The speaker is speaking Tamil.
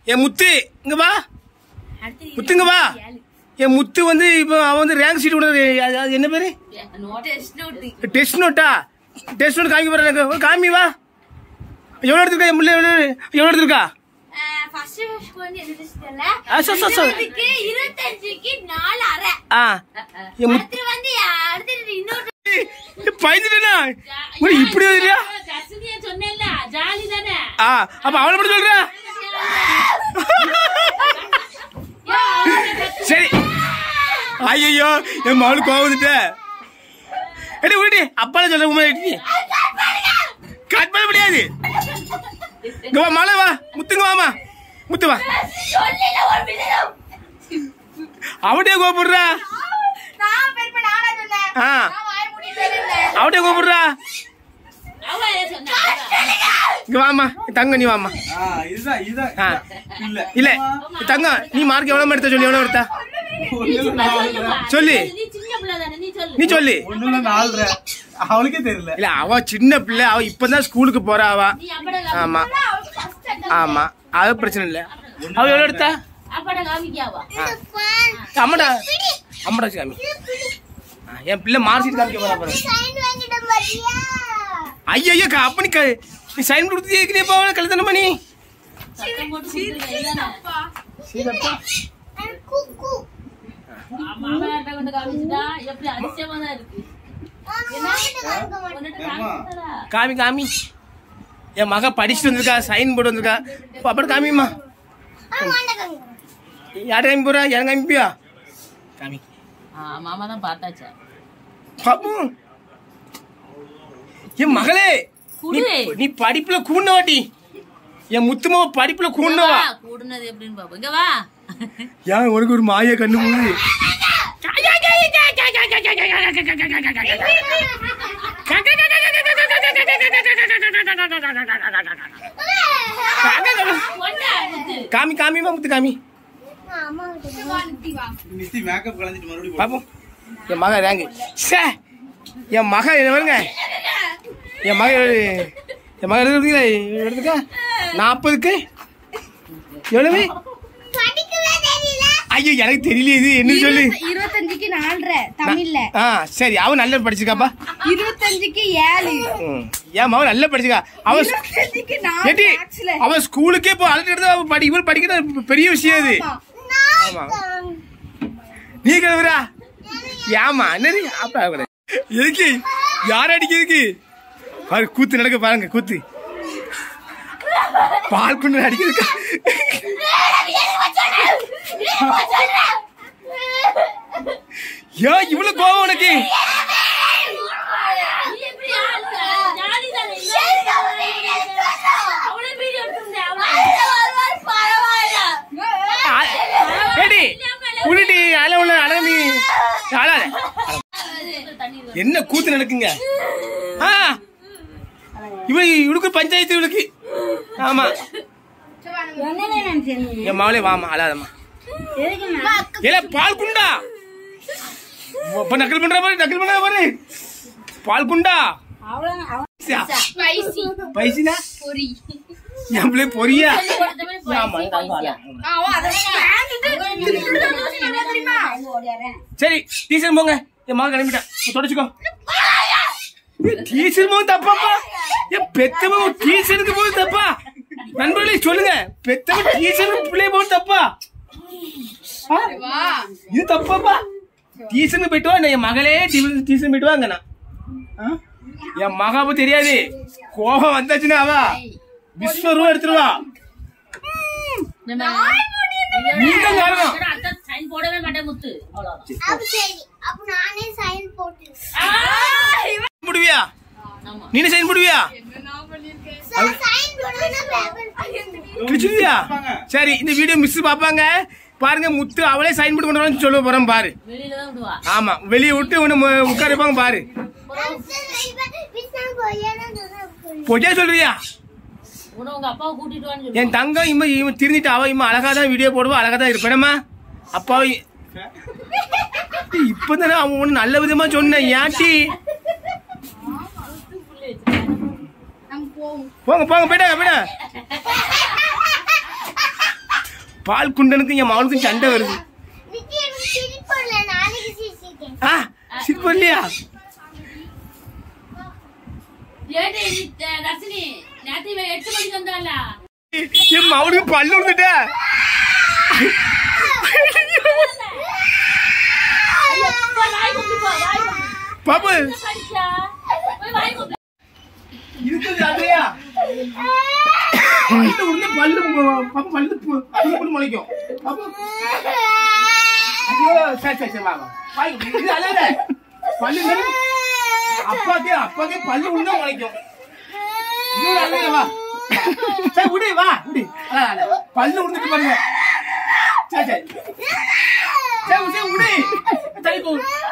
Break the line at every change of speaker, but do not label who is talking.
என் முத்து இங்க வா முத்துங்க வா என் முத்து வந்து இப்போ அவன் வந்து ரேங்க் சீட் விடுறது அது அது என்ன பேரு டெஸ்ட் நோட்டா டெஸ்ட் நோட் காமி போற எனக்கு காமி வா எவ்வளோ எடுத்துருக்கா என் முள்ள எவ்வளோ எவ்வளோ எடுத்துருக்கா
ஃபர்ஸ்ட் ஃபர்ஸ்ட் வந்து என்ன தெரியல
ஆ, சொ, சொ, சொ.
இருபதுக்கு இருபத்தஞ்சுக்கு நாலு அரை
ஆ என் முத்து
அடுத்து வந்து அடுத்து இன்னொரு
பயந்துட்டா இப்படி வந்துட்டியா
கசினியா சொன்னேன்ல ஜாலி தானே
ஆ அப்ப அவளை மட்டும் சொல்ற சரி ஐயோ என் மகளுக்கு கோவம் வந்துட்ட எடி விடுடி அப்பால சொல்ற உண்மை எடி கட் பண்ண முடியாது இங்க வா மலை வா முத்துங்க வாமா முத்து வா
சொல்லல ஒரு மினிடம்
அவட்டே கூப்பிடுறா
நான் பெருமை நானா சொன்னேன்
ஆ
நான் வாய மூடிட்டு இருந்தேன்
அவட்டே கூப்பிடுறா
அவ ஏன் சொன்னா
இங்க வாமா தங்க நீ வாமா
ஆ, இதுதான் இதுதான்
ஆ.
இல்ல
இல்ல தங்க நீ மார்க் எவ்வளவு எடுத்த சொல்லி எவ்வளவு எடுத்தா
ஒண்ணுல நாலரை
சொல்லு
நீ சின்ன பிள்ளை தானே நீ சொல்லு
நீ சொல்லு
ஒண்ணுல நாலரை அவளுக்கே தெரியல
இல்ல அவ சின்ன பிள்ளை அவ இப்பதான் ஸ்கூலுக்கு போறா அவ
நீ அப்பட
ஆமா
அவளுக்கு ஃபர்ஸ்ட்
ஆமா அது பிரச்சனை இல்ல அவ எவ்வளவு எடுத்தா
அப்பட காமிக்காவா
அம்மடா அம்மடா சாமி ஆ, என் பிள்ளை மார்க் ஷீட் காமிக்க போறா பாரு
சைன் வாங்கிட்ட பாத்தியா
ஐயோ ஐயோ க- அப்ப நீ க- நீ சைன் கொடுத்து ஏற்கனவே போவல கழுத்தன பண்ணி
சத்தம் போட்டு கொடுத்துருக்க இதானே
குக்கு
மாமனார்ட்ட கொண்டு காமிச்சுட்டா எப்படி அதிசயமா தான் இருக்கு
என்னாகிட்ட காமிக்க மாட்டேன்
உன்னிட்ட காமிச்சாரா
காமி காமி என் மக படிச்சுட்டு வந்திருக்கா சைன் போட்டு வந்திருக்கா அப்ப அப்படி காமிம்மா
ஆனா வாண்ட காமிக்க
யார்ட்ட காமி போறா யாரும் காமிப்பியா காமி
ஆ மாமா தான் பார்த்தாச்சா
பாப்போம் என் மகளே நீ
குடு.
நீ படிப்புல கூண்டவாட்டி என் முத்துமாவ படிப்புல கூண்டவா
கூடுனது எப்படின்னு பாப்போம் இங்க வா
ஏன் உனக்கு ஒரு மாய கண்ணு போகுது
கொண்டா முத்து.
காமி காமிமா முத்து காமி
அம்மா கிட்ட
நித்தி மேக்கப் கலந்துட்டு மறுபடியும்
பாப்போம் என் மக ரேங்கு சே என் மக என்ன பாருங்க என் மக எவ்வளவு- என் மக எடுத்துக்கா எடுத்துக்கா நாற்பதுக்கு எவ்வளவு
படிக்கவே தெரியல
ஐயோ எனக்கு தெரியல இது என்ன சொல்லு
இருபத்தஞ்சுக்கு நாலரை தமிழ்ல
ஆ சரி அவன் நல்லா படிச்சிருக்காப்பா
இருபத்தஞ்சுக்கு ஏழு
ம். என் மகன் நல்லா படிச்சிருக்கா அவன் ஸ்கூ-
இருபத்தஞ்சுக்கு நாலு
ஏட்டி
மேக்ஸ்ல
அவன் ஸ்கூலுக்கே போ அழுட்டு அவன் படி இவன் படிக்கிறது பெரிய விஷயம் அது ஆமா நீ கிளம்புறா ஏமா என்னது அப்ப அவளை. எதுக்கு யார் அடிக்கிறதுக்கு பாரு கூத்து நடக்க பாருங்க கூத்து பால் குண்டு அடிக்கிறதுக்கு ஏன் இவ்வளவு கோவம் உனக்கு
நீ எப்படி ஆளுங்க? ஜாலி தானே அவ்வளவு வீடியோ எடுத்திருந்தேன்
ஏடி புலிடி அல உள்ள அழகு நீ அழாத
தண்ணி
என்ன கூத்து நடக்குங்க ஆ இவன் இவளுக்கு பஞ்சாயத்து இவளுக்கு ஆமா என் மகளே வாமா அழாதம்மா ஏல பால் குண்டா இப்ப நக்கல் பண்ற பாரு நக்கல் பண்ற பாரு பால் குண்டா
ஸ்பைசி
பைசினா
பொரி
என் பிள்ளை பொரியா
போட்டமே
ஆமா இந்த அங்க அழ.
தெரியுமா
சரி டீச்சர் போங்க என் மகன் கிளம்பிட்டான் தொடச்சுக்கோ டீச்சர் போகும் தப்பாப்பா என் பெத்தவன் டீச்சருக்கு போது தப்பா நண்பர்களே சொல்லுங்க பெத்தவன் டீச்சருக்கு பிள்ளை போது தப்பா ஆ? இது தப்பாப்பா டீச்சர்னு போயிட்டு வா நான் என் மகளே டீச்சர் போயிட்டு வாங்க நான் ஆ? என் மகாபு தெரியாது கோபம் வந்தாச்சுன்னா அவ விஸ்வரூபம் எடுத்துருவா நீதான் காரணம்
அதான் சைன் போடவே மாட்டேன் முத்து அவ்வளவுதான்
அப்ப சரி அப்ப நானே சைன் போட்டு
போடுவியா
ஆமா
நீ சைன் போடுவியா
சைன் போடுனா பேப்பர்
கிழிச்சிருவியா சரி இந்த வீடியோ மிஸ் பாப்பாங்க பாருங்க முத்து அவளே சைன் போட்டு கொண்டு வரணும்னு சொல்ல போறோம் பாரு
வெளியில தான் விடுவா
ஆமா வெளியே விட்டு உன்னை உட்கார வைப்பாங்க பாரு பொய்யா சொல்றியா
உன உங்க அப்பாவை கூட்டிட்டு வான்னு சொல்லு
என் தங்கம் இம்ம இவன் திருந்திட்டு அவ இம்மா அழகா தான் வீடியோ போடுவா அழகா தான் இருப்பேனம்மா அப்பாவை இப்பதானே அவன் ஒண்ணு நல்ல விதமா சொன்னேன் ஏன்டி போங்க போங்க போயிட்டாங்க போயிட்டாங்க பால் குண்டனுக்கும் என் மகனுக்கும் சண்டை வருது
நித்தி எனக்கு சிரிப்பு வரல நாளைக்கு சிரிச்சிட்டேன்
ஆ சிரிப்பு இல்லையா
ஏடி நீ, அஹ், ரசினி நேத்து இவன் எட்டு மணிக்கு வந்தால
என் மகனுக்கு பல்லு விழுந்துட்ட
வாய் குப்பி போ வாய் குப்பி
பாப்பு
கடிச்சா போய் வாய் குப்பி
இருக்குது அதுலயா பல்லு விழுந்து பல்லு மு- பாப்பு பல்லு பு- பல்லு புல்லு முளைக்கும் பாப்பு ஐயோ சரி சரி சரி வா வா வாய் இது அழாத பல்லு மேல- அப்பாக்கே அப்பாக்கே பல்லு விழுந்தா முளைக்கும் இன்னொரு அழகு வா சரி விடு வா விடு அழாத, அழாத. பல்லு விழுந்துட்டு பாருங்க சரி சரி சரி சரி விடு சரி போ